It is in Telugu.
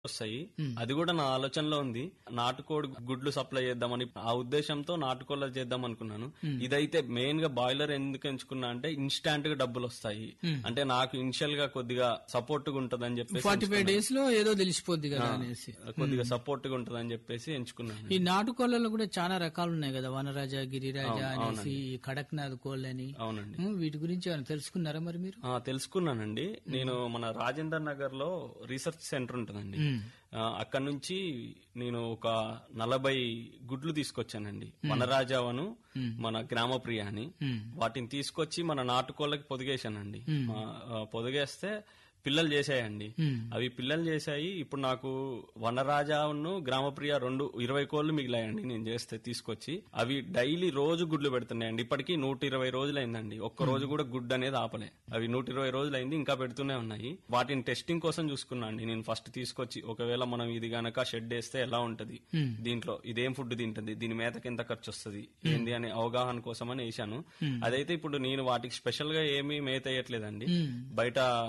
వస్తాయి అది కూడా నా ఆలోచనలో ఉంది నాటుకోడి గుడ్లు సప్లై చేద్దామని ఆ ఉద్దేశంతో నాటుకోళ్ళ చేద్దాం అనుకున్నాను ఇదైతే మెయిన్ గా బాయిలర్ ఎందుకు ఎంచుకున్నా అంటే ఇన్స్టాంట్ గా డబ్బులు వస్తాయి అంటే నాకు ఇనిషియల్ గా కొద్దిగా సపోర్ట్ గా ఉంటదని చెప్పేసి ఫార్టీ ఫైవ్ డేస్ లో ఏదో తెలిసిపోద్ది కదా అనేసి కొద్దిగా సపోర్ట్ గా ఉంటదని చెప్పేసి ఎంచుకున్నాను ఈ నాటుకోళ్లలో కూడా చాలా రకాలు ఉన్నాయి కదా వనరాజ గిరిరాజ అనేసి ఈ కడక్నాథ్ కోళ్ళని అవునండి ఉమ్, వీటి గురించి ఏమైనా తెలుసుకున్నారా మరి మీరు ఆ, తెలుసుకున్నానండి నేను మన రాజేందర్ నగర్ లో రీసెర్చ్ సెంటర్ ఉంటుందండి ఆ, అక్కడ నుంచి నేను ఒక నలభై గుడ్లు తీసుకొచ్చానండి వనరాజావను మన గ్రామప్రియ అని వాటిని తీసుకొచ్చి మన నాటుకోళ్ళకి పొదిగేశానండి ఆ, ఆ, పొదిగేస్తే పిల్లలు చేసాయండి అవి పిల్లలు చేశాయి ఇప్పుడు నాకు వనరాజాను గ్రామప్రియ రెండు ఇరవై కోళ్లు మిగిలాయండి నేను చేస్తే తీసుకొచ్చి అవి డైలీ రోజు గుడ్లు పెడుతున్నాయండి ఇప్పటికీ నూట ఇరవై రోజులైందండి ఒక్క రోజు కూడా గుడ్ అనేది ఆపలే అవి నూట ఇరవై రోజులైంది ఇంకా పెడుతూనే ఉన్నాయి వాటిని టెస్టింగ్ కోసం చూసుకున్నా అండి నేను ఫస్ట్ తీసుకొచ్చి ఒకవేళ మనం ఇది గనక షెడ్ వేస్తే ఎలా ఉంటది దీంట్లో ఇదేం ఫుడ్ తింటది దీని మేతకి ఎంత ఖర్చు వస్తుంది ఏంది అనే అవగాహన కోసం అని వేసాను అదైతే ఇప్పుడు నేను వాటికి స్పెషల్ గా ఏమీ మేత వేయట్లేదండి బయట